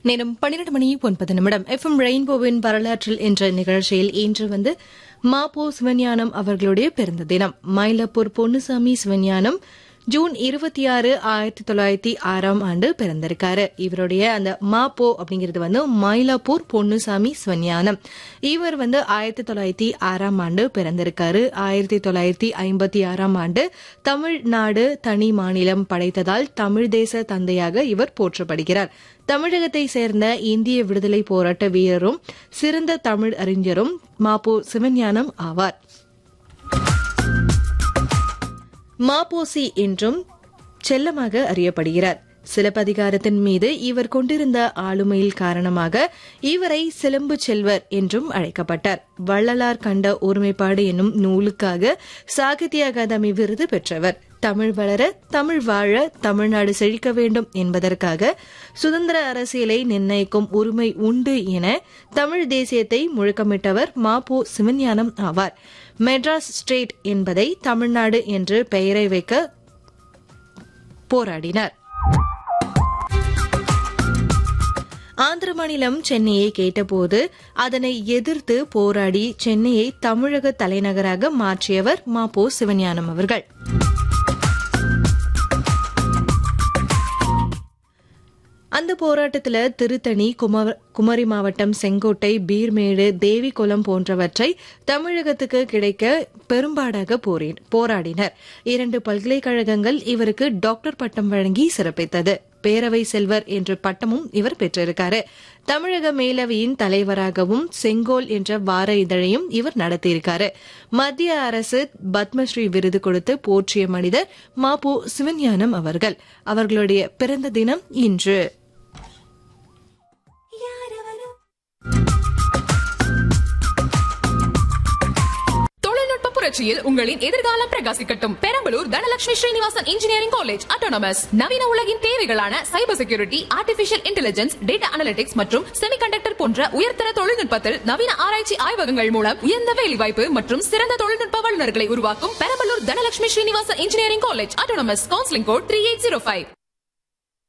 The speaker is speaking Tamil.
நேரம் பன்னிரண்டு மணி ஒன்பது நிமிடம் எஃப்எம் ரெயின்போவின் வரலாற்றில் என்ற நிகழ்ச்சியில் இன்று வந்து மாப்போ சிவஞானம் அவர்களுடைய பிறந்த தினம் மயிலப்பூர் பொன்னுசாமி சிவஞானம் ஜூன் இருபத்தி ஆறு ஆயிரத்தி தொள்ளாயிரத்தி ஆறாம் ஆண்டு பிறந்திருக்காரு இவருடைய அந்த மாப்போ அப்படிங்கிறது வந்து மயிலாப்பூர் பொன்னுசாமி சிவஞானம் இவர் வந்து ஆயிரத்தி தொள்ளாயிரத்தி ஆறாம் ஆண்டு பிறந்திருக்காரு ஆயிரத்தி தொள்ளாயிரத்தி ஐம்பத்தி ஆறாம் ஆண்டு தமிழ்நாடு தனி மாநிலம் படைத்ததால் தமிழ் தேச தந்தையாக இவர் போற்றப்படுகிறார் தமிழகத்தை சேர்ந்த இந்திய விடுதலை போராட்ட வீரரும் சிறந்த தமிழ் அறிஞரும் மாப்போ சிவஞானம் ஆவார் மாப்போசி என்றும் செல்லமாக அறியப்படுகிறார் சிலப்பதிகாரத்தின் மீது இவர் கொண்டிருந்த ஆளுமையில் காரணமாக இவரை சிலம்பு செல்வர் என்றும் அழைக்கப்பட்டார் வள்ளலார் கண்ட ஒருமைப்பாடு என்னும் நூலுக்காக சாகித்ய அகாதமி விருது பெற்றவர் தமிழ் வளர தமிழ் வாழ தமிழ்நாடு செழிக்க வேண்டும் என்பதற்காக சுதந்திர அரசியலை நிர்ணயிக்கும் உரிமை உண்டு என தமிழ் தேசியத்தை முழக்கமிட்டவர் மாபோ சிவஞானம் ஆவார் மெட்ராஸ் ஸ்டேட் என்பதை தமிழ்நாடு என்று பெயரை வைக்க போராடினார் ஆந்திர மாநிலம் சென்னையை கேட்டபோது அதனை எதிர்த்து போராடி சென்னையை தமிழக தலைநகராக மாற்றியவர் மாபோ சிவஞானம் அவர்கள் அந்த போராட்டத்தில் திருத்தணி குமரி மாவட்டம் செங்கோட்டை பீர்மேடு தேவிகுளம் போன்றவற்றை தமிழகத்துக்கு கிடைக்க பெரும்பாடாக போராடினர் இரண்டு பல்கலைக்கழகங்கள் இவருக்கு டாக்டர் பட்டம் வழங்கி சிறப்பித்தது பேரவை செல்வர் என்ற பட்டமும் இவர் பெற்றிருக்காரு தமிழக மேலவையின் தலைவராகவும் செங்கோல் என்ற வார இதழையும் இவர் நடத்தியிருக்காரு மத்திய அரசு பத்மஸ்ரீ விருது கொடுத்து போற்றிய மனிதர் மாபு சிவஞானம் அவர்கள் அவர்களுடைய பிறந்த தினம் இன்று புரட்சியில் உங்களின் எதிர்காலம் பிரகாசிக்கட்டும் Perambalur Dhanalakshmi Srinivasan engineering college autonomous நவீன உலகின் தேவைகளான cyber security artificial intelligence data analytics மற்றும் செமிகண்டக்டர் போன்ற உயர்தர தொழில்நுட்பத்தில் நவீன ஆராய்ச்சி ஆய்வகங்கள் மூலம் உயர்ந்த வேலைவாய்ப்பு மற்றும் சிறந்த தொழில்நுட்ப வல்லுநர்களை உருவாக்கும் Perambalur Dhanalakshmi Srinivasan engineering college autonomous counselling code three eight zero five